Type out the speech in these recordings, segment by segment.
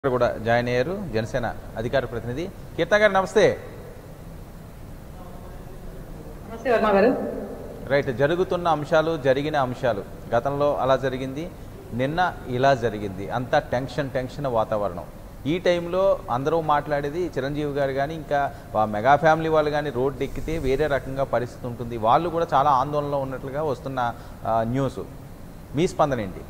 ఇక్కడ కూడా జాయిన్ అయ్యారు జనసేన అధికార ప్రతినిధి కీర్తన గారు నమస్తే నమస్తే వర్మ గారు రైట్ జరుగుతున్న అంశాలు జరిగిన అంశాలు గతంలో అలా జరిగింది నిన్న ఇలా జరిగింది అంతా టెన్షన్ టెన్షన్ వాతావరణం ఈ టైంలో అందరూ మాట్లాడేది చిరంజీవి గారు కానీ ఇంకా వా- మెగా ఫ్యామిలీ వాళ్ళు కానీ రోడ్డు ఎక్కితే వేరే రకంగా పరిస్థితి ఉంటుంది వాళ్ళు కూడా చాలా ఆందోళనలో ఉన్నట్లుగా వస్తున్న ఆ, న్యూస్ మీ స్పందన ఏంటి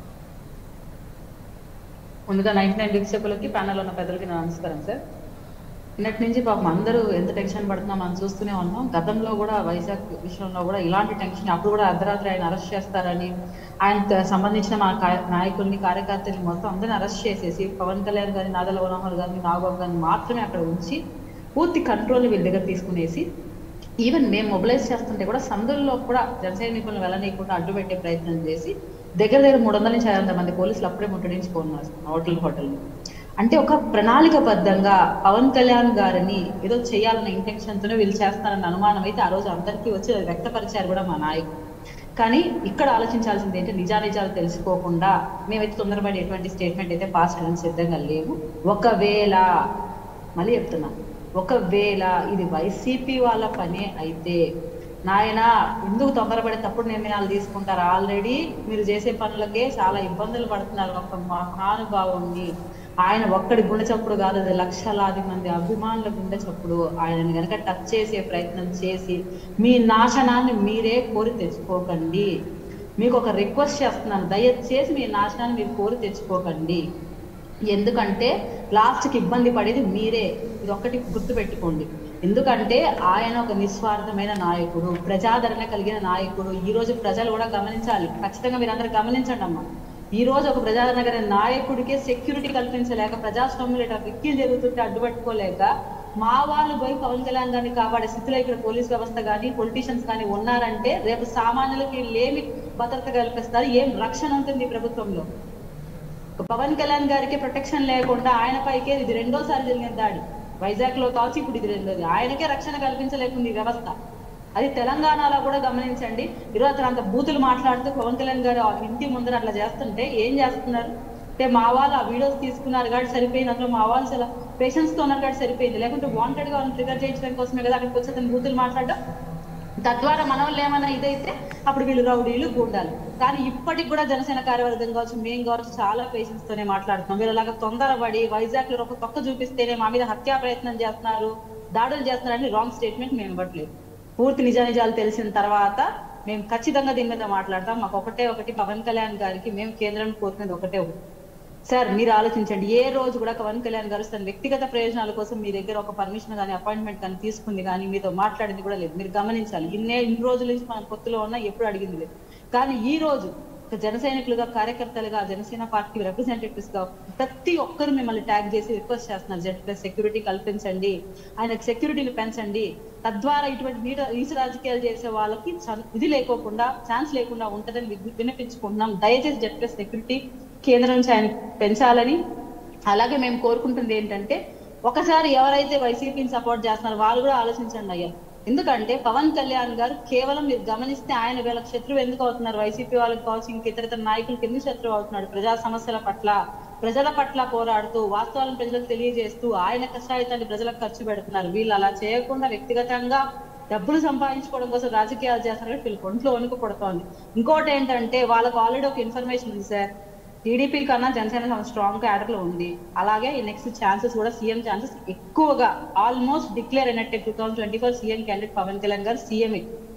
ముందుగా నైన్టీ నైన్ వీక్షకులకి ప్యానల్ ఉన్న పెద్దలకి నా నమస్కారం సార్ నిన్నటి నుంచి పాపం అందరూ ఎంత టెన్షన్ పడుతున్నాం మనం చూస్తూనే ఉన్నాం గతంలో కూడా వైజాగ్ విషయంలో కూడా ఇలాంటి టెన్షన్ అప్పుడు కూడా అర్ధరాత్రి ఆయన అరెస్ట్ చేస్తారని ఆయన సంబంధించిన మా కా- నాయకుల్ని కార్యకర్తల్ని మొత్తం అందరిని అరెస్ట్ చేసేసి పవన్ కళ్యాణ్ గారిని నాదల మనోహర్ గారిని నాగబాబు గారిని మాత్రమే అక్కడ ఉంచి పూర్తి కంట్రోల్ వీళ్ళ దగ్గర తీసుకునేసి ఈవెన్ మేము మొబిలైజ్ చేస్తుంటే కూడా సందుల్లో కూడా జన సైనికులను వెళ్ళనీయకుండా అడ్డు పెట్టే ప్రయత్నం చేసి దగ్గర దగ్గర మూడు వందల నుంచి ఐదు వందల మంది పోలీసులు అప్పుడే ముట్టడించుకున్నారు హోటల్ హోటల్ అంటే ఒక ప్రణాళికబద్ధంగా పవన్ కళ్యాణ్ గారిని ఏదో చేయాలన్న ఇంటెన్షన్ తోనే వీళ్ళు చేస్తారన్న అనుమానం అయితే ఆ రోజు అందరికీ వచ్చి అది వ్యక్తపరిచారు కూడా మా నాయకుడు కానీ ఇక్కడ ఆలోచించాల్సింది ఏంటి నిజానిజాలు తెలుసుకోకుండా మేమైతే తొందరపడి ఎటువంటి స్టేట్మెంట్ అయితే పాస్ చేయడానికి సిద్ధంగా లేవు ఒకవేళ మళ్ళీ చెప్తున్నా ఒకవేళ ఇది వైసీపీ వాళ్ళ పనే అయితే నాయన ఎందుకు తొందరపడి తప్పుడు నిర్ణయాలు తీసుకుంటారు ఆల్రెడీ మీరు చేసే పనులకే చాలా ఇబ్బందులు పడుతున్నారు ఒక మహానుభావుణ్ణి ఆయన ఒక్కడి గుండె చప్పుడు కాదు అది లక్షలాది మంది అభిమానుల గుండె చప్పుడు ఆయనని కనుక టచ్ చేసే ప్రయత్నం చేసి మీ నాశనాన్ని మీరే కోరి తెచ్చుకోకండి మీకు ఒక రిక్వెస్ట్ చేస్తున్నాను దయచేసి మీ నాశనాన్ని మీరు కోరి తెచ్చుకోకండి ఎందుకంటే లాస్ట్కి ఇబ్బంది పడేది మీరే ఇది ఒక్కటి గుర్తు పెట్టుకోండి ఎందుకంటే ఆయన ఒక నిస్వార్థమైన నాయకుడు ప్రజాదరణ కలిగిన నాయకుడు ఈ రోజు ప్రజలు కూడా గమనించాలి ఖచ్చితంగా మీరందరూ గమనించండి అమ్మా ఈ రోజు ఒక ప్రజాదరణ కలిగిన నాయకుడికే సెక్యూరిటీ కల్పించలేక ప్రజాస్వామ్యంలో ఇట్లా విక్కిలు జరుగుతుంటే అడ్డుపట్టుకోలేక మా వాళ్ళు పోయి పవన్ కళ్యాణ్ గారిని కాపాడే స్థితిలో ఇక్కడ పోలీస్ వ్యవస్థ కానీ పొలిటీషియన్స్ కానీ ఉన్నారంటే రేపు సామాన్యులకి లేమి భద్రత కల్పిస్తారు ఏం రక్షణ ఉంటుంది ఈ ప్రభుత్వంలో పవన్ కళ్యాణ్ గారికి ప్రొటెక్షన్ లేకుండా ఆయన పైకే ఇది రెండోసారి జరిగిన దాడి వైజాగ్ లో కావచ్చు ఇప్పుడు ఇది రెండోది ఆయనకే రక్షణ కల్పించలేకుంది ఈ వ్యవస్థ అది తెలంగాణలో కూడా గమనించండి ఈరోజు అతను అంత బూతులు మాట్లాడుతూ పవన్ కళ్యాణ్ గారు ఆ ఇంటి ముందర అట్లా చేస్తుంటే ఏం చేస్తున్నారు అంటే మా వాళ్ళు ఆ వీడియోస్ తీసుకున్నారు కాబట్టి సరిపోయింది అందులో మా వాళ్ళు చాలా పేషెన్స్ తో ఉన్నారు కాబట్టి సరిపోయింది లేకుంటే వాంటెడ్ గా వాళ్ళని ట్రిగర్ చేయించడం కోసమే కదా అక్కడికి వచ్చి అతను బూతులు మాట్లాడడం తద్వారా మన వాళ్ళు ఏమైనా ఇదైతే అప్పుడు వీళ్ళు రౌడీలు గూండాలు కానీ ఇప్పటికి కూడా జనసేన కార్యవర్గం కావచ్చు మేము కావచ్చు చాలా పేషెన్స్ తోనే మాట్లాడుతున్నాం వీళ్ళలాగా తొందరపడి వైజాగ్ లో ఒక తొక్క చూపిస్తేనే మా మీద హత్యా ప్రయత్నం చేస్తున్నారు దాడులు చేస్తున్నారని రాంగ్ స్టేట్మెంట్ మేము ఇవ్వట్లేదు పూర్తి నిజానిజాలు తెలిసిన తర్వాత మేము ఖచ్చితంగా దీని మీద మాట్లాడతాం మాకు ఒకటే ఒకటి పవన్ కళ్యాణ్ గారికి మేము కేంద్రం కోరుకునేది ఒకటే ఒకటి సార్ మీరు ఆలోచించండి ఏ రోజు కూడా పవన్ కళ్యాణ్ గారు తన వ్యక్తిగత ప్రయోజనాల కోసం మీ దగ్గర ఒక పర్మిషన్ కానీ అపాయింట్మెంట్ కానీ తీసుకుంది కానీ మీతో మాట్లాడింది కూడా లేదు మీరు గమనించాలి ఇన్నే ఇన్ని రోజుల నుంచి మనం కొత్తలో ఉన్నా ఎప్పుడు అడిగింది లేదు కానీ ఈ రోజు ఒక జన సైనికులుగా కార్యకర్తలుగా జనసేన పార్టీ రిప్రజెంటేటివ్స్ గా ప్రతి ఒక్కరు మిమ్మల్ని ట్యాగ్ చేసి రిక్వెస్ట్ చేస్తున్నారు జెడ్ ప్లస్ సెక్యూరిటీ కల్పించండి ఆయనకు సెక్యూరిటీని పెంచండి తద్వారా ఇటువంటి నీట నీచ రాజకీయాలు చేసే వాళ్ళకి చ- ఇది లేకోకుండా ఛాన్స్ లేకుండా ఉంటుందని విజ్ఞ- వినిపించుకుంటున్నాం దయచేసి జెడ్ ప్లస్ సెక్యూరిటీ కేంద్రం నుంచి ఆయన పెంచాలని అలాగే మేము కోరుకుంటుంది ఏంటంటే ఒకసారి ఎవరైతే వైసీపీని సపోర్ట్ చేస్తున్నారో వాళ్ళు కూడా ఆలోచించండి అయ్యా ఎందుకంటే పవన్ కళ్యాణ్ గారు కేవలం మీరు గమనిస్తే ఆయన వీళ్ళకి శత్రువు ఎందుకు అవుతున్నారు వైసీపీ వాళ్ళకి కావచ్చు ఇంక ఇతర ఇతర నాయకులకి ఎందుకు శత్రువు అవుతున్నాడు ప్రజా సమస్యల పట్ల ప్రజల పట్ల పోరాడుతూ వాస్తవాలను ప్రజలకు తెలియజేస్తూ ఆయన కష్టాయితాన్ని ప్రజలకు ఖర్చు పెడుతున్నారు వీళ్ళు అలా చేయకుండా వ్యక్తిగతంగా డబ్బులు సంపాదించుకోవడం కోసం రాజకీయాలు చేస్తారు కాబట్టి వీళ్ళకి ఒంట్లో వణుకు పడుతోంది ఇంకోటి ఏంటంటే వాళ్ళకి ఆల్రెడీ ఒక ఇన్ఫర్మేషన్ ఉంది సార్ టీడీపీ కన్నా జనసేన స్ట్రాంగ్ క్యాడర్ లో ఉంది అలాగే నెక్స్ట్ ఛాన్సెస్ కూడా సీఎం ఛాన్సెస్ ఎక్కువగా ఆల్మోస్ట్ డిక్లేర్ అయినట్టే two thousand twenty four CM candidate Pavan Kalyan గారు సీఎం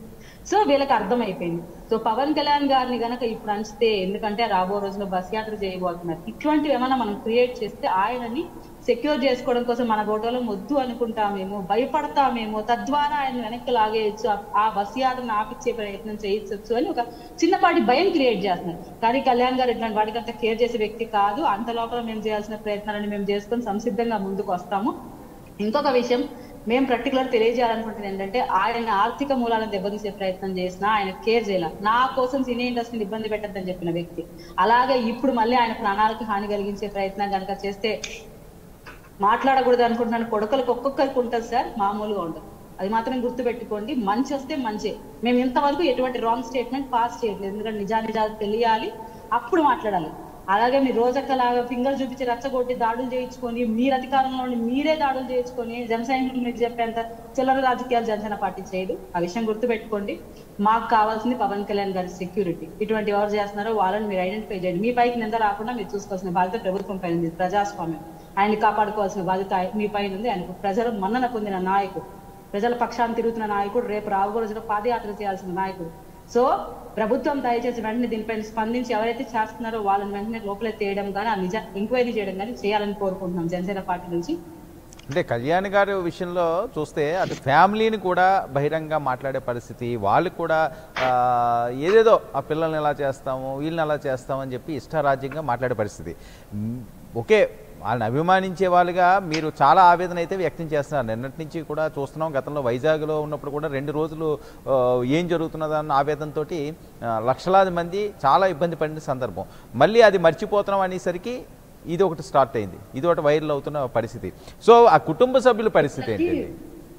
సో వీళ్ళకి అర్థమైపోయింది సో పవన్ కళ్యాణ్ గారిని గనక ఇప్పుడు అంచితే ఎందుకంటే రాబో రోజుల్లో బస్ యాత్ర చేయబోతున్నారు ఇటువంటివి ఏమైనా మనం క్రియేట్ చేస్తే ఆయనని సెక్యూర్ చేసుకోవడం కోసం మన ఫోటోలో వద్దు అనుకుంటామేమో భయపడతామేమో తద్వారా ఆయన వెనక్కి లాగేయచ్చు ఆ- ఆ బస్ యాత్రను ఆపిచ్చే ప్రయత్నం చేయొచ్చు అని ఒక చిన్నపాటి భయం క్రియేట్ చేస్తున్నారు కానీ కళ్యాణ్ గారు ఇట్లాంటి వాటికంత కేర్ చేసే వ్యక్తి కాదు అంత లోపల మేము చేయాల్సిన ప్రయత్నాలను మేము చేసుకొని సంసిద్ధంగా ముందుకు వస్తాము ఇంకొక విషయం మేము పర్టికులర్ తెలియజేయాలనుకుంటుంది ఏంటంటే ఆయన ఆర్థిక మూలాలను దెబ్బతీసే ప్రయత్నం చేసినా ఆయన కేర్ చేయాల నా కోసం సినీ ఇండస్ట్రీని ఇబ్బంది పెట్టద్దని చెప్పిన వ్యక్తి అలాగే ఇప్పుడు మళ్ళీ ఆయన ప్రాణాలకు హాని కలిగించే ప్రయత్నం కనుక చేస్తే మాట్లాడకూడదు అనుకుంటున్నాను కొడుకులకు ఒక్కొక్కరికి ఉంటుంది సార్ మామూలుగా ఉండదు అది మాత్రం గుర్తు పెట్టుకోండి మంచి వస్తే మంచి మేము ఇంతవరకు ఎటువంటి రాంగ్ స్టేట్మెంట్ పాస్ చేయట్లేదు ఎందుకంటే నిజానిజాలు తెలియాలి అప్పుడు మాట్లాడాలి అలాగే మీరు రోజక్కలాగా ఫింగర్ చూపించి రచ్చగొట్టి దాడులు చేయించుకొని మీరు అధికారంలో ఉండి మీరే దాడులు చేయించుకొని జన సైనికులు మీకు చెప్పేంత చిల్లర రాజకీయాలు జనసేన పార్టీ చేయదు ఆ విషయం గుర్తుపెట్టుకోండి మాకు కావాల్సింది పవన్ కళ్యాణ్ గారి సెక్యూరిటీ ఇటువంటి ఎవరు చేస్తున్నారో వాళ్ళని మీరు ఐడెంటిఫై చేయండి మీ పైకి నింద రాకుండా మీరు చూసుకోవాల్సిన బాధ్యత ప్రభుత్వం పైన ఉంది ప్రజాస్వామ్యం ఆయన్ని కాపాడుకోవాల్సిన బాధ్యత ఆయ- మీ పైన ఉంది ఆయనకు ప్రజలు మన్నన పొందిన నాయకుడు ప్రజల పక్షాన్ని తిరుగుతున్న నాయకుడు రేపు రాబో రోజున పాదయాత్ర చేయాల్సిన నాయకుడు సో ప్రభుత్వం దయచేసి వెంటనే దీనిపైన స్పందించి ఎవరైతే చేస్తున్నారో వాళ్ళని వెంటనే లోపలే తీయడం కానీ ఆ నిజ ఎంక్వైరీ చేయడం కానీ చేయాలని కోరుకుంటున్నాం జనసేన పార్టీ నుంచి అంటే కళ్యాణ్ గారి విషయంలో చూస్తే అటు ఫ్యామిలీని కూడా బహిరంగ మాట్లాడే పరిస్థితి వాళ్ళు కూడా ఆ, ఏదేదో ఆ పిల్లల్ని ఎలా చేస్తాము వీళ్ళని ఎలా చేస్తామని చెప్పి ఇష్టారాజ్యంగా మాట్లాడే పరిస్థితి మ్, ఓకే వాళ్ళని అభిమానించే వాళ్ళుగా మీరు చాలా ఆవేదన అయితే వ్యక్తం చేస్తున్నారు నిన్నటి నుంచి కూడా చూస్తున్నాం గతంలో వైజాగ్లో ఉన్నప్పుడు కూడా రెండు రోజులు ఆ, ఏం జరుగుతున్నదన్న ఆవేదనతో లక్షలాది మంది చాలా ఇబ్బంది పడిన సందర్భం మళ్ళీ అది మర్చిపోతున్నాం అనేసరికి ఇది ఒకటి స్టార్ట్ అయింది ఇది ఒకటి వైరల్ అవుతున్న పరిస్థితి సో ఆ కుటుంబ సభ్యుల పరిస్థితి ఏంటండి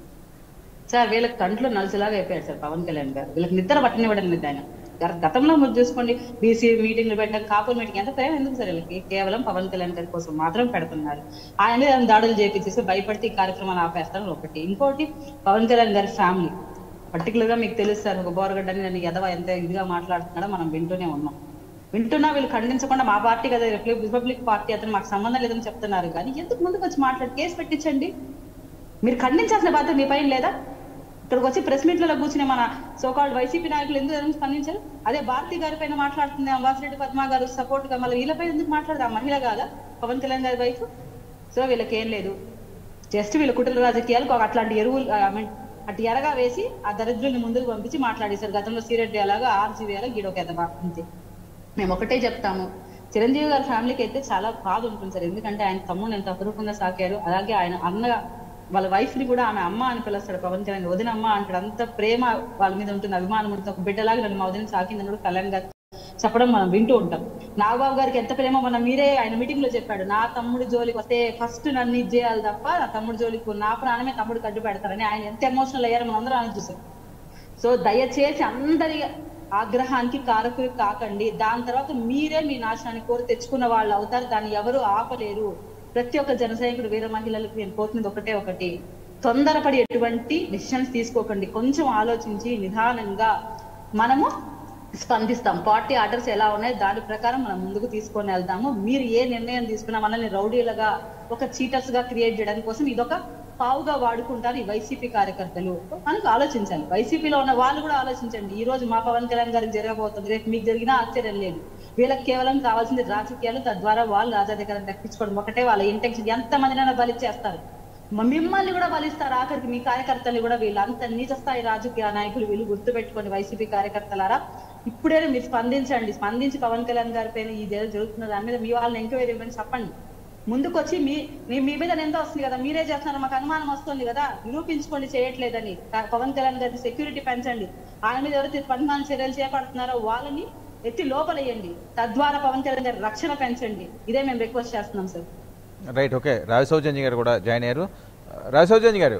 సార్ వీళ్ళకి కంట్లో నలుసులాగా అయిపోయారు సార్ పవన్ కళ్యాణ్ గారు వీళ్ళకి నిద్ర పట్టనివ్వడం లేదు ఆయన గత- గతంలో మీరు చూసుకోండి బీసీ మీటింగ్లు పెట్టడం కాపుల మీటింగ్ ఎంత ప్రేమ ఎందుకు సార్ వీళ్ళకి కేవలం పవన్ కళ్యాణ్ గారి కోసం మాత్రం పెడుతున్నారు ఆయన మీద ఏమైనా దాడులు చేపించేసి భయపడితే ఈ కార్యక్రమాన్ని ఆపేస్తారని ఒకటి ఇంకోటి పవన్ కళ్యాణ్ గారి ఫ్యామిలీ పర్టికులర్ గా మీకు తెలుసు సార్ ఒక బోరగడ్డని నన్ను ఎదవ ఎంత ఇదిగా మాట్లాడుతున్నాడో మనం వింటూనే ఉన్నాం వింటున్నా వీళ్ళు ఖండించకుండా మా పార్టీ కదా రిపబ్లిక్ రిపబ్లిక్ పార్టీ అతను మాకు సంబంధం లేదని చెప్తున్నారు కానీ ఎందుకు ముందుకు వచ్చి మాట్లాడి కేసు పెట్టించండి మీరు ఖండించాల్సిన బాధ్యత మీ పైన లేదా ఇక్కడికి వచ్చి ప్రెస్ మీట్లలో కూర్చునే మన సోకాల్డ్ వైసీపీ నాయకులు ఎందుకు ఎందుకు స్పందించారు అదే భారతి గారి పైన మాట్లాడుతుంది వాసిరెడ్డి పద్మ గారు సపోర్ట్ గా మళ్ళీ వీళ్ళపై ఎందుకు మాట్లాడదు ఆ మహిళ కాదా పవన్ కళ్యాణ్ గారి వైఫ్ సో వీళ్ళకి ఏం లేదు జస్ట్ వీళ్ళ కుటుంబ రాజకీయాలకు ఒక అట్లాంటి ఎరువులు ఐ మీన్ అటు ఎరగా వేసి ఆ దరిద్రుల్ని ముందుకు పంపించి మాట్లాడేశారు గతంలో సీరెడ్డి అలాగా ఆర్జీవీ అలాగా గీడొక ఎదవా అంతే మేము ఒకటే చెప్తాము చిరంజీవి గారి ఫ్యామిలీకి అయితే చాలా బాధ ఉంటుంది సార్ ఎందుకంటే ఆయన తమ్ముడు ఎంత అపురూపంగా సాకారు అలాగే ఆయన అన్న వాళ్ళ వైఫ్ ని కూడా ఆమె అమ్మ అని పిలుస్తాడు పవన్ కళ్యాణ్ వదిన అమ్మ అంటాడు అంత ప్రేమ వాళ్ళ మీద ఉంటుంది అభిమానం ఉంటుంది ఒక బిడ్డలాగా నన్ను మా వదిన సాకిందని కూడా కళ్యాణ్ గారు చెప్పడం మనం వింటూ ఉంటాం నాగబాబు గారికి ఎంత ప్రేమ మొన్న మీరే ఆయన మీటింగ్ లో చెప్పాడు నా తమ్ముడు జోలికి వస్తే ఫస్ట్ నన్ను ఇది చేయాలి తప్ప నా తమ్ముడు జోలికి నా ప్రాణమే తమ్ముడు కడ్డు పెడతారని ఆయన ఎంత ఎమోషనల్ అయ్యారో మనం అందరం ఆయన చూసాం సో దయచేసి అందరి ఆగ్రహానికి కారకులు కాకండి దాని తర్వాత మీరే మీ నాశనాన్ని కోరి తెచ్చుకున్న వాళ్ళు అవుతారు దాన్ని ఎవరు ఆపలేరు ప్రతి ఒక్క జన సైనికుడు వీర మహిళలకు నేను కోరుతున్నది ఒకటే ఒకటి తొందరపడి ఎటువంటి డిసిషన్స్ తీసుకోకండి కొంచెం ఆలోచించి నిదానంగా మనము స్పందిస్తాం పార్టీ ఆర్డర్స్ ఎలా ఉన్నాయి దాని ప్రకారం మనం ముందుకు తీసుకొని వెళ్దాము మీరు ఏ నిర్ణయం తీసుకున్నా మనల్ని రౌడీలుగా ఒక చీటర్స్ గా క్రియేట్ చేయడానికి కోసం ఇదొక పావుగా వాడుకుంటారు ఈ వైసీపీ కార్యకర్తలు మనకు ఆలోచించాలి వైసీపీలో ఉన్న వాళ్ళు కూడా ఆలోచించండి ఈ రోజు మా పవన్ కళ్యాణ్ గారికి జరగబోతుంది రేపు మీకు జరిగినా ఆశ్చర్యం లేదు వీళ్ళకి కేవలం కావాల్సింది రాజకీయాలు తద్వారా వాళ్ళు రాజాధికారం దక్కించుకోవడం ఒకటే వాళ్ళ ఇంటెన్షన్ ఎంత మందినైనా బలిచ్చేస్తారు మ- మిమ్మల్ని కూడా బలిస్తారు ఆఖరికి మీ కార్యకర్తల్ని కూడా వీళ్ళు అంత నీచ స్థాయి రాజకీయ నాయకులు వీళ్ళు గుర్తుపెట్టుకోండి వైసీపీ కార్యకర్తలారా ఇప్పుడే మీరు స్పందించండి స్పందించి పవన్ కళ్యాణ్ గారి పైన ఈ ఏదో జరుగుతున్న దాని మీద మీ వాళ్ళని ఎంక్వైరీ ఇవ్వని చెప్పండి ముందుకొచ్చి మీ మీ- మీ మీద ఎంత వస్తుంది కదా మీరే చేస్తున్నారు మాకు అనుమానం వస్తుంది కదా నిరూపించుకోండి చేయట్లేదని కా- పవన్ కళ్యాణ్ గారికి సెక్యూరిటీ పెంచండి ఆయన మీద ఎవరైతే పరిమాణ చర్యలు చేపడుతున్నారో వాళ్ళని ఎత్తి లోపలేయండి తద్వారా పవన్ కళ్యాణ్ గారి రక్షణ పెంచండి ఇదే మేము రిక్వెస్ట్ చేస్తున్నాం సార్ రైట్ ఓకే రావి సౌజన్య గారు కూడా జాయిన్ అయ్యారు రావి సౌజన్య గారు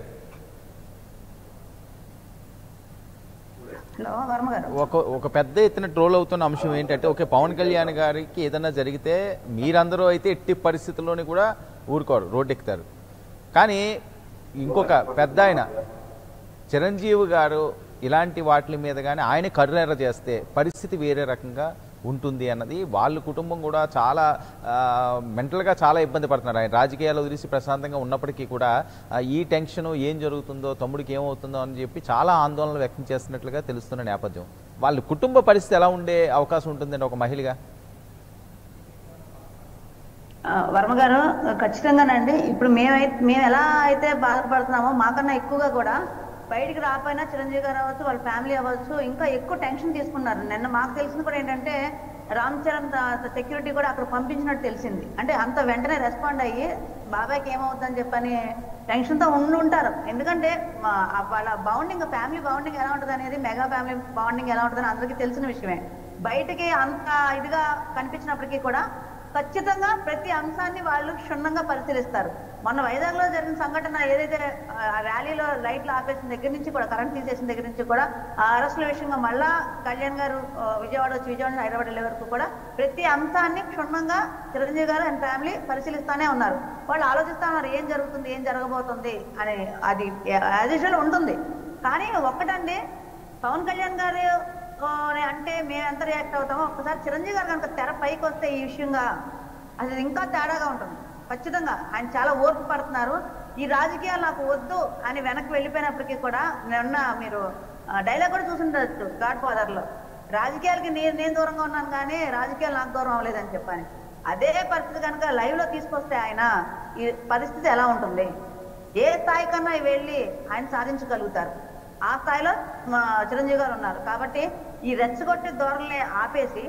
హలో వర్మ గారు ఒక ఒక పెద్ద ఎత్తున ట్రోల్ అవుతున్న అంశం ఏంటంటే ఓకే పవన్ కళ్యాణ్ గారికి ఏదైనా జరిగితే మీరందరూ అయితే ఎట్టి పరిస్థితుల్లోని కూడా ఊరుకోరు రోడ్డు ఎక్కుతారు కానీ ఇంకొక పెద్ద ఆయన చిరంజీవి గారు ఇలాంటి వాటి మీద కానీ ఆయన కర్రెర చేస్తే పరిస్థితి వేరే రకంగా ఉంటుంది అన్నది వాళ్ళ కుటుంబం కూడా చాలా ఆ, మెంటల్గా చాలా ఇబ్బంది పడుతున్నారు ఆయన రాజకీయాలు వదిలేసి ప్రశాంతంగా ఉన్నప్పటికీ కూడా ఆ, ఈ టెన్షన్ ఏం జరుగుతుందో తమ్ముడికి ఏమవుతుందో అని చెప్పి చాలా ఆందోళన వ్యక్తం చేస్తున్నట్లుగా తెలుస్తున్న నేపథ్యం వాళ్ళ కుటుంబ పరిస్థితి ఎలా ఉండే అవకాశం ఉంటుందండి ఒక మహిళగా ఆ, వర్మ గారు ఖచ్చితంగానండి ఇప్పుడు మేమైతే మేము ఎలా అయితే బాధపడుతున్నామో మాకన్నా ఎక్కువగా కూడా బయటికి రాకపోయినా చిరంజీవి గారు అవ్వచ్చు వాళ్ళ ఫ్యామిలీ అవ్వచ్చు ఇంకా ఎక్కువ టెన్షన్ తీసుకున్నారు నిన్న మాకు తెలిసింది కూడా ఏంటంటే రామ్ చరణ్ సెక్యూరిటీ కూడా అక్కడ పంపించినట్టు తెలిసింది అంటే అంత వెంటనే రెస్పాండ్ అయ్యి బాబాయ్కి ఏమవుతుందని చెప్పని టెన్షన్తో ఉండి ఉంటారు ఎందుకంటే మా- ఆ వాళ్ళ బౌండింగ్ ఫ్యామిలీ బౌండింగ్ ఎలా ఉంటుంది అనేది మెగా ఫ్యామిలీ బౌండింగ్ ఎలా ఉంటుందని అందరికీ తెలిసిన విషయమే బయటకి అంత ఇదిగా కనిపించినప్పటికీ కూడా ఖచ్చితంగా ప్రతి అంశాన్ని వాళ్ళు క్షుణ్ణంగా పరిశీలిస్తారు మొన్న వైజాగ్ లో జరిగిన సంఘటన ఏదైతే ఆ, ర్యాలీలో లైట్లు ఆపేసిన దగ్గర నుంచి కూడా కరెంట్ తీసేసిన దగ్గర నుంచి కూడా ఆ అరెస్టుల విషయంగా మళ్ళా కళ్యాణ్ గారు ఆ, విజయవాడ వచ్చి విజయవాడ నుంచి హైదరాబాద్ వెళ్ళే వరకు కూడా ప్రతి అంశాన్ని క్షుణ్ణంగా చిరంజీవి గారు అండ్ ఫ్యామిలీ పరిశీలిస్తానే ఉన్నారు వాళ్ళు ఆలోచిస్తా ఉన్నారు ఏం జరుగుతుంది ఏం జరగబోతుంది అని అది యాజ్ యూజువల్ ఉంటుంది కానీ ఒక్కటండి పవన్ కళ్యాణ్ గారు ఆ, అంటే మేము ఎంత రియాక్ట్ అవుతామో ఒక్కసారి చిరంజీవి గారు కనుక తెర పైకి వస్తే ఈ విషయంగా అది ఇంకా తేడాగా ఉంటుంది ఖచ్చితంగా ఆయన చాలా ఓర్పు పడుతున్నారు ఈ రాజకీయాలు నాకు వద్దు అని వెనక్కి వెళ్ళిపోయినప్పటికీ కూడా నిన్న మీరు డైలాగ్ కూడా చూసుండొచ్చు గాడ్ ఫాదర్ లో రాజకీయాలకి నేను నేను దూరంగా ఉన్నాను కానీ రాజకీయాలు నాకు దూరం అవ్వలేదని చెప్పని అదే పరిస్థితి కనుక లైవ్ లో తీసుకొస్తే ఆయన ఈ పరిస్థితి ఎలా ఉంటుంది ఏ స్థాయి కన్నా వెళ్ళి ఆయన సాధించగలుగుతారు ఆ స్థాయిలో మా చిరంజీవి గారు ఉన్నారు కాబట్టి ఈ రెచ్చగొట్టే ధోరణిని ఆపేసి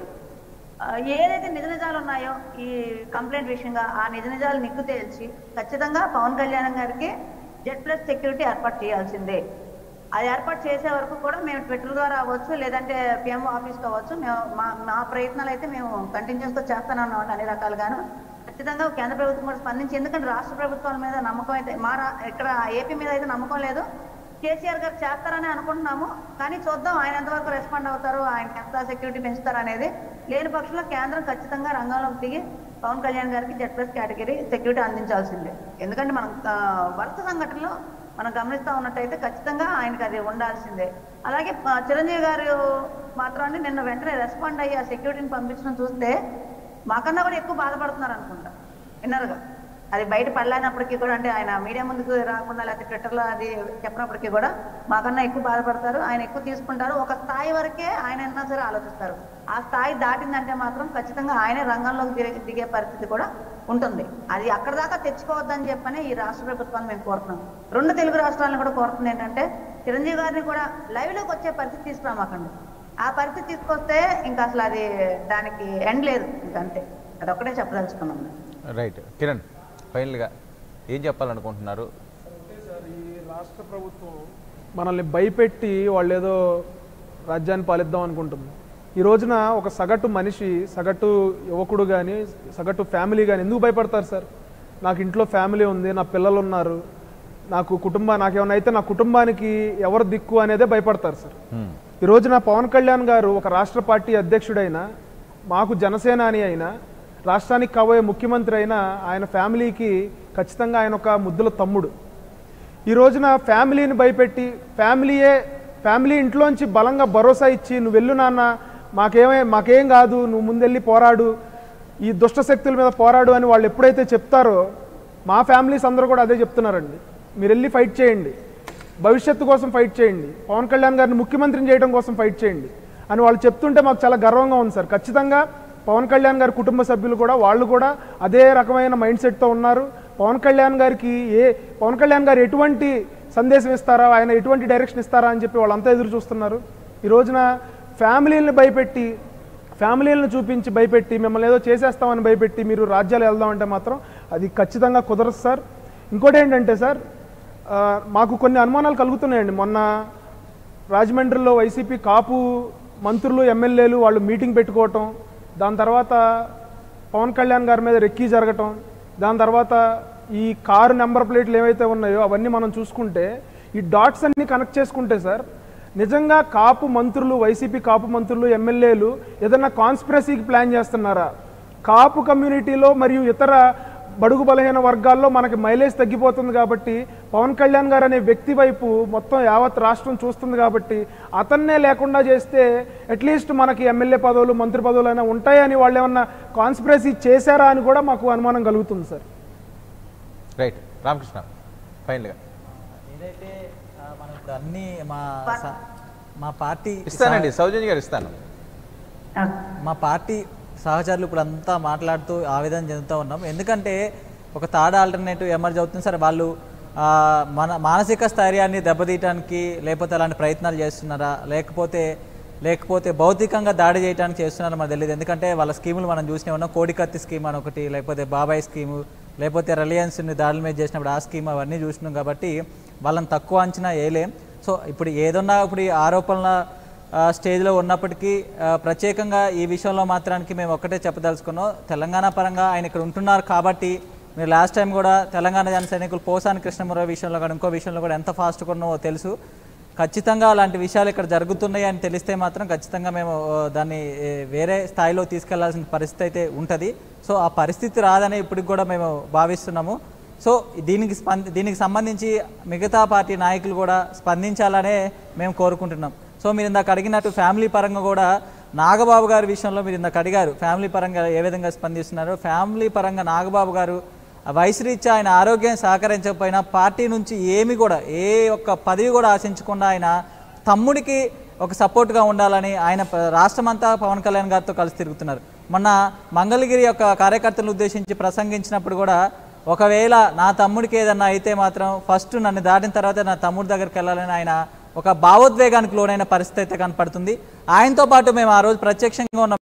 ఆ, ఏదైతే నిజ నిజాలు ఉన్నాయో ఈ కంప్లైంట్ విషయంగా ఆ నిజ నిజాలు నిగ్గు తేల్చి ఖచ్చితంగా పవన్ కళ్యాణ్ గారికి జెడ్ ప్లస్ సెక్యూరిటీ ఏర్పాటు చేయాల్సిందే అది ఏర్పాటు చేసే వరకు కూడా మేము ట్విట్టర్ ద్వారా అవ్వచ్చు లేదంటే పిఎంఓ ఆఫీస్ అవ్వచ్చు మేము మా మా ప్రయత్నాలు అయితే మేము కంటిన్యూస్ గా చేస్తానే ఉన్నామండి అన్ని రకాలుగాను ఖచ్చితంగా కేంద్ర ప్రభుత్వం కూడా స్పందించి ఎందుకంటే రాష్ట్ర ప్రభుత్వాల మీద నమ్మకం అయితే మా రా- ఇక్కడ ఏపీ మీద అయితే నమ్మకం లేదు కేసీఆర్ గారు చేస్తారని అనుకుంటున్నాము కానీ చూద్దాం ఆయన ఎంతవరకు రెస్పాండ్ అవుతారు ఆయన ఎంత సెక్యూరిటీ పెంచుతారు అనేది లేని పక్షంలో కేంద్రం ఖచ్చితంగా రంగంలోకి దిగి పవన్ కళ్యాణ్ గారికి జెడ్ ప్లస్ కేటగిరీ సెక్యూరిటీ అందించాల్సిందే ఎందుకంటే మనం ఆ, వరుస సంఘటనలో మనం గమనిస్తా ఉన్నట్టయితే ఖచ్చితంగా ఆయనకి అది ఉండాల్సిందే అలాగే ఆ, చిరంజీవి గారు మాత్రం అండి నిన్న వెంటనే రెస్పాండ్ అయ్యి ఆ సెక్యూరిటీని పంపించడం చూస్తే మాకన్నా కూడా ఎక్కువ బాధపడుతున్నారు అనుకుంటా విన్నర్గా అది బయట పడలేనప్పటికీ కూడా అంటే ఆయన మీడియా ముందుకు రాకుండా లేకపోతే ట్విట్టర్లో అది చెప్పినప్పటికీ కూడా మాకన్నా ఎక్కువ బాధపడతారు ఆయన ఎక్కువ తీసుకుంటారు ఒక స్థాయి వరకే ఆయన అయినా సరే ఆలోచిస్తారు ఆ స్థాయి దాటిందంటే మాత్రం ఖచ్చితంగా ఆయనే రంగంలోకి దిగే దిగే పరిస్థితి కూడా ఉంటుంది అది అక్కడ దాకా తెచ్చుకోవద్దని చెప్పని ఈ రాష్ట్ర ప్రభుత్వాన్ని మేము కోరుతున్నాం రెండు తెలుగు రాష్ట్రాలను కూడా కోరుతుంది ఏంటంటే చిరంజీవి గారిని కూడా లైవ్ లోకి వచ్చే పరిస్థితి తీసుకురామాకండి ఆ పరిస్థితి తీసుకొస్తే ఇంకా అసలు అది దానికి ఎండ్ లేదు ఇంకంతే అదొక్కటే చెప్పదలుచుకున్నాం రైట్ కిరణ్ ఫైనల్గా ఏం చెప్పాలనుకుంటున్నారు అంటే సార్ ఈ రాష్ట్ర ప్రభుత్వం మనల్ని భయపెట్టి వాళ్ళు ఏదో రాజ్యాన్ని పాలిద్దాం అనుకుంటుంది ఈ రోజున ఒక సగటు మనిషి సగటు యువకుడు కానీ సగటు ఫ్యామిలీ కానీ ఎందుకు భయపడతారు సార్ నాకు ఇంట్లో ఫ్యామిలీ ఉంది నా పిల్లలు ఉన్నారు నాకు కుటుంబ నాకేమైనా అయితే నా కుటుంబానికి ఎవరు దిక్కు అనేదే భయపడతారు సార్ హ్మ్. ఈ రోజున పవన్ కళ్యాణ్ గారు ఒక రాష్ట్ర పార్టీ అధ్యక్షుడైన మాకు జనసేనాని అయినా రాష్ట్రానికి కాబోయే ముఖ్యమంత్రి అయినా ఆయన ఫ్యామిలీకి ఖచ్చితంగా ఆయన ఒక ముద్దుల తమ్ముడు ఈ రోజున ఫ్యామిలీని భయపెట్టి ఫ్యామిలీయే ఫ్యామిలీ ఇంట్లోంచి బలంగా భరోసా ఇచ్చి నువ్వు వెళ్ళు నాన్న మాకేమే మాకేం కాదు నువ్వు ముందెళ్ళి పోరాడు ఈ దుష్ట శక్తుల మీద పోరాడు అని వాళ్ళు ఎప్పుడైతే చెప్తారో మా ఫ్యామిలీస్ అందరూ కూడా అదే చెప్తున్నారండి మీరు వెళ్ళి ఫైట్ చేయండి భవిష్యత్తు కోసం ఫైట్ చేయండి పవన్ కళ్యాణ్ గారిని ముఖ్యమంత్రిని చేయడం కోసం ఫైట్ చేయండి అని వాళ్ళు చెప్తుంటే మాకు చాలా గర్వంగా ఉంది సార్ ఖచ్చితంగా పవన్ కళ్యాణ్ గారి కుటుంబ సభ్యులు కూడా వాళ్ళు కూడా అదే రకమైన మైండ్ సెట్తో ఉన్నారు పవన్ కళ్యాణ్ గారికి ఏ పవన్ కళ్యాణ్ గారు ఎటువంటి సందేశం ఇస్తారా ఆయన ఎటువంటి డైరెక్షన్ ఇస్తారా అని చెప్పి వాళ్ళంతా ఎదురు చూస్తున్నారు ఈ రోజున ఫ్యామిలీని భయపెట్టి ఫ్యామిలీలను చూపించి భయపెట్టి మిమ్మల్ని ఏదో చేసేస్తామని భయపెట్టి మీరు రాజ్యాలు వెళ్దామంటే మాత్రం అది ఖచ్చితంగా కుదరదు సార్ ఇంకోటి ఏంటంటే సార్ ఆ, మాకు కొన్ని అనుమానాలు కలుగుతున్నాయండి మొన్న రాజమండ్రిలో వైసీపీ కాపు మంత్రులు ఎమ్మెల్యేలు వాళ్ళు మీటింగ్ పెట్టుకోవటం దాని తర్వాత పవన్ కళ్యాణ్ గారి మీద రెక్కీ జరగటం దాని తర్వాత ఈ కారు నెంబర్ ప్లేట్లు ఏవైతే ఉన్నాయో అవన్నీ మనం చూసుకుంటే ఈ డాట్స్ అన్ని కనెక్ట్ చేసుకుంటే సార్ నిజంగా కాపు మంత్రులు వైసీపీ కాపు మంత్రులు ఎమ్మెల్యేలు ఏదైనా కాన్స్పిరసీకి ప్లాన్ చేస్తున్నారా కాపు కమ్యూనిటీలో మరియు ఇతర బడుగు బలహీన వర్గాల్లో మనకి మైలేజ్ తగ్గిపోతుంది కాబట్టి పవన్ కళ్యాణ్ గారు అనే వ్యక్తి వైపు మొత్తం యావత్ రాష్ట్రం చూస్తుంది కాబట్టి అతన్నే లేకుండా చేస్తే అట్లీస్ట్ మనకి ఎమ్మెల్యే పదవులు మంత్రి పదవులు అయినా ఉంటాయని వాళ్ళు ఏమన్నా కాన్స్పిరసీ చేశారా అని కూడా మాకు అనుమానం కలుగుతుంది సార్ రైట్ రామకృష్ణ ఫైనల్గా ఏదైతే ఆ, మనం ఇప్పుడు అన్ని మా స- మా పార్టీ ఇస్తానండి సౌజన్య గారు ఇస్తాను మా పార్టీ సహచరులు ఇప్పుడు అంతా మాట్లాడుతూ ఆవేదన చెందుతూ ఉన్నాం ఎందుకంటే ఒక థర్డ్ ఆల్టర్నేటివ్ ఎమర్జ్ అవుతుంది సరే వాళ్ళు ఆ, మన మానసిక స్థైర్యాన్ని దెబ్బతీయటానికి లేకపోతే అలాంటి ప్రయత్నాలు చేస్తున్నారా లేకపోతే లేకపోతే భౌతికంగా దాడి చేయడానికి చేస్తున్నారా మనకు తెలియదు ఎందుకంటే వాళ్ళ స్కీములు మనం చూసినే ఉన్నాం కోడికత్తి స్కీమ్ అని ఒకటి లేకపోతే బాబాయ్ స్కీము లేకపోతే రిలయన్స్ని దాడుల మీద చేసినప్పుడు ఆ స్కీమ్ అవన్నీ చూసినాం కాబట్టి వాళ్ళని తక్కువ అంచనా వేయలేం సో ఇప్పుడు ఏదన్నా ఇప్పుడు ఈ ఆరోపణల ఆ, స్టేజ్లో ఉన్నప్పటికీ ఆ, ప్రత్యేకంగా ఈ విషయంలో మాత్రానికి మేము ఒక్కటే చెప్పదలుచుకున్నాం తెలంగాణ పరంగా ఆయన ఇక్కడ ఉంటున్నారు కాబట్టి మీరు లాస్ట్ టైం కూడా తెలంగాణ జన సైనికులు పోసాని కృష్ణమురావు విషయంలో కూడా ఇంకో విషయంలో కూడా ఎంత ఫాస్ట్గా ఉన్నామో తెలుసు ఖచ్చితంగా అలాంటి విషయాలు ఇక్కడ జరుగుతున్నాయి అని తెలిస్తే మాత్రం ఖచ్చితంగా మేము ఆ, దాన్ని ఏ, వేరే స్థాయిలో తీసుకెళ్లాల్సిన పరిస్థితి అయితే ఉంటుంది సో ఆ పరిస్థితి రాదని ఇప్పటికి కూడా మేము భావిస్తున్నాము సో దీనికి స్పంది దీనికి సంబంధించి మిగతా పార్టీ నాయకులు కూడా స్పందించాలనే మేము కోరుకుంటున్నాం సో మీరు ఇందాక అడిగినట్టు ఫ్యామిలీ పరంగా కూడా నాగబాబు గారి విషయంలో మీరు ఇందాక అడిగారు ఫ్యామిలీ పరంగా ఏ విధంగా స్పందిస్తున్నారు ఫ్యామిలీ పరంగా నాగబాబు గారు ఆ వయసు రీత్యా ఆయన ఆరోగ్యం సహకరించకపోయినా పార్టీ నుంచి ఏమి కూడా ఏ ఒక్క పదవి కూడా ఆశించకుండా ఆయన తమ్ముడికి ఒక సపోర్ట్గా ఉండాలని ఆయన ప- రాష్ట్రమంతా పవన్ కళ్యాణ్ గారితో కలిసి తిరుగుతున్నారు మొన్న మంగళగిరి యొక్క కార్యకర్తలను ఉద్దేశించి ప్రసంగించినప్పుడు కూడా ఒకవేళ నా తమ్ముడికి ఏదన్నా అయితే మాత్రం ఫస్ట్ నన్ను దాటిన తర్వాత నా తమ్ముడి దగ్గరికి వెళ్ళాలని ఆయన ఒక భావోద్వేగానికి లోనైన పరిస్థితి అయితే కనపడుతుంది ఆయనతో పాటు మేము ఆ రోజు ప్రత్యక్షంగా ఉన్న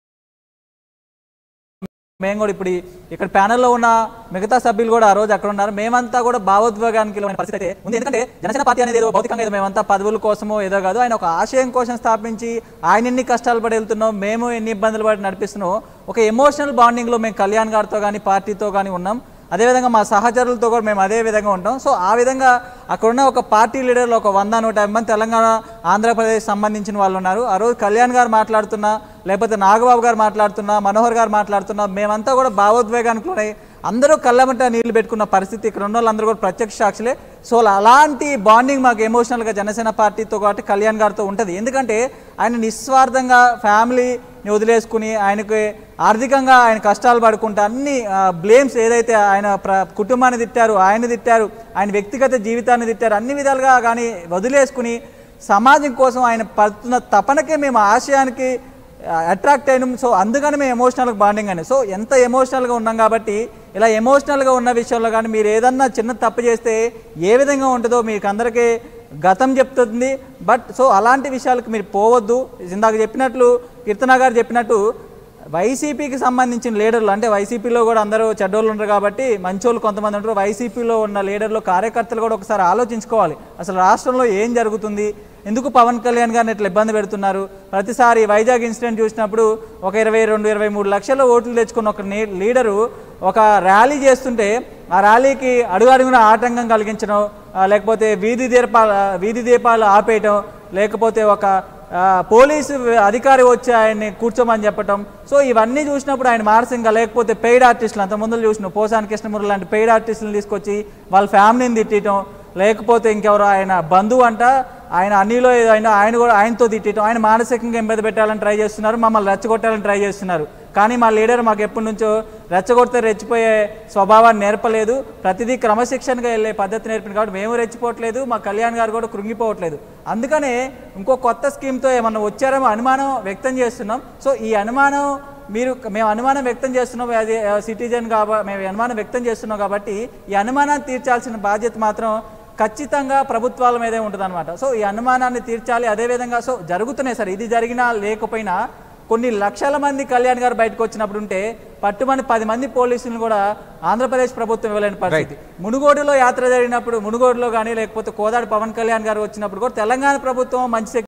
మేము కూడా ఇప్పుడు ఈ- ఇక్కడ ప్యానెల్లో ఉన్న మిగతా సభ్యులు కూడా ఆ రోజు అక్కడ ఉన్నారు మేమంతా కూడా భావోద్వేగానికి లోని పరిస్థితి అయితే ఉంది ఎందుకంటే జనసేన పార్టీ అనేది ఏదో భౌతికంగా ఏదో మేమంతా పదవుల కోసమో ఏదో కాదు ఆయన ఒక ఆశయం కోసం స్థాపించి ఆయన ఎన్ని కష్టాలు పడి వెళ్తున్నాం మేము ఎన్ని ఇబ్బందులు పడి నడిపిస్తున్నాం ఒక ఎమోషనల్ బాండింగ్లో మేము కళ్యాణ్ గారితో కానీ పార్టీతో కానీ ఉన్నాం అదేవిధంగా మా సహచరులతో కూడా మేము అదే విధంగా ఉంటాం సో ఆ విధంగా అక్కడ ఉన్న ఒక పార్టీ లీడర్లు ఒక వంద నూట యాభై మంది తెలంగాణ ఆంధ్రప్రదేశ్ సంబంధించిన వాళ్ళు ఉన్నారు ఆ రోజు కళ్యాణ్ గారు మాట్లాడుతున్నా లేకపోతే నాగబాబు గారు మాట్లాడుతున్నా మనోహర్ గారు మాట్లాడుతున్నా మేమంతా కూడా భావోద్వేగానికి లోనై అందరూ కళ్ళమంట నీళ్లు పెట్టుకున్న పరిస్థితి ఇక్కడ ఉన్న వాళ్ళందరూ కూడా ప్రత్యక్ష సాక్షులే సో అలాంటి బాండింగ్ మాకు ఎమోషనల్గా జనసేన పార్టీతో కాబట్టి కళ్యాణ్ గారితో ఉంటుంది ఎందుకంటే ఆయన నిస్వార్థంగా ఫ్యామిలీని వదిలేసుకుని ఆయనకి ఆర్థికంగా ఆయన కష్టాలు పడుకుంటూ అన్ని బ్లేమ్స్ ఏదైతే ఆయన ప్ర కుటుంబాన్ని తిట్టారు ఆయన తిట్టారు ఆయన వ్యక్తిగత జీవితాన్ని తిట్టారు అన్ని విధాలుగా కానీ వదిలేసుకుని సమాజం కోసం ఆయన పడుతున్న తపనకే మేము ఆశయానికి అట్రాక్ట్ అయినాం సో అందుకని మేము ఎమోషనల్గా బాండింగ్ అని సో ఎంత ఎమోషనల్గా ఉన్నాం కాబట్టి ఇలా ఎమోషనల్గా ఉన్న విషయంలో కానీ మీరు ఏదన్నా చిన్న తప్పు చేస్తే ఏ విధంగా ఉంటుందో మీకు అందరికీ గతం చెప్తుంది బట్ సో అలాంటి విషయాలకు మీరు పోవద్దు ఇందాక చెప్పినట్లు కీర్తన గారు చెప్పినట్టు వైసీపీకి సంబంధించిన లీడర్లు అంటే వైసీపీలో కూడా అందరూ చెడ్డోళ్ళు ఉంటారు కాబట్టి మంచోళ్ళు కొంతమంది ఉంటారు వైసీపీలో ఉన్న లీడర్లు కార్యకర్తలు కూడా ఒకసారి ఆలోచించుకోవాలి అసలు రాష్ట్రంలో ఏం జరుగుతుంది ఎందుకు పవన్ కళ్యాణ్ గారిని ఇట్లా ఇబ్బంది పెడుతున్నారు ప్రతిసారి వైజాగ్ ఇన్సిడెంట్ చూసినప్పుడు ఒక ఇరవై రెండు ఇరవై మూడు లక్షల ఓట్లు తెచ్చుకున్న ఒక నీ- లీడరు ఒక ర్యాలీ చేస్తుంటే ఆ ర్యాలీకి అడుగు అడుగున ఆటంకం కలిగించడం ఆ, లేకపోతే వీధి దీపాల వీధి దీపాలు ఆపేయటం లేకపోతే ఒక ఆ, పోలీసు అధికారి వచ్చి ఆయన్ని కూర్చోమని చెప్పటం సో ఇవన్నీ చూసినప్పుడు ఆయన మానసికంగా లేకపోతే పెయిడ్ ఆర్టిస్టులు అంత ముందు చూసిన పోసాని కృష్ణమూర్తి లాంటి పెయిడ్ ఆర్టిస్టులను తీసుకొచ్చి వాళ్ళ ఫ్యామిలీని తిట్టడం లేకపోతే ఇంకెవరో ఆయన బంధువు అంట ఆయన అన్నిలో ఆయన ఆయన కూడా ఆయనతో తిట్టడం ఆయన మానసికంగా ఇబ్బంది పెట్టాలని ట్రై చేస్తున్నారు మమ్మల్ని రెచ్చగొట్టాలని ట్రై చేస్తున్నారు కానీ మా లీడర్ మాకు ఎప్పటి నుంచో రెచ్చగొడితే రెచ్చిపోయే స్వభావాన్ని నేర్పలేదు ప్రతిదీ క్రమశిక్షణగా వెళ్ళే పద్ధతి నేర్పింది కాబట్టి మేము రెచ్చిపోవట్లేదు మా కళ్యాణ్ గారు కూడా కృంగిపోవట్లేదు అందుకనే ఇంకో కొత్త స్కీమ్తో ఏమన్నా వచ్చారేమో అనుమానం వ్యక్తం చేస్తున్నాం సో ఈ అనుమానం మీరు మేము అనుమానం వ్యక్తం చేస్తున్నాం అది సిటిజన్ కాబ మేము అనుమానం వ్యక్తం చేస్తున్నాం కాబట్టి ఈ అనుమానాన్ని తీర్చాల్సిన బాధ్యత మాత్రం ఖచ్చితంగా ప్రభుత్వాల మీదే ఉంటుంది సో ఈ అనుమానాన్ని తీర్చాలి అదేవిధంగా సో జరుగుతున్నాయి సార్ ఇది జరిగినా లేకపోయినా కొన్ని లక్షల మంది కళ్యాణ్ గారు బయటకు వచ్చినప్పుడు ఉంటే పట్టుమని పది మంది పోలీసులను కూడా ఆంధ్రప్రదేశ్ ప్రభుత్వం ఇవ్వలేని పరిస్థితి మునుగోడులో యాత్ర జరిగినప్పుడు మునుగోడులో కానీ లేకపోతే కోదాడు పవన్ కళ్యాణ్ గారు వచ్చినప్పుడు కూడా తెలంగాణ ప్రభుత్వం మంచి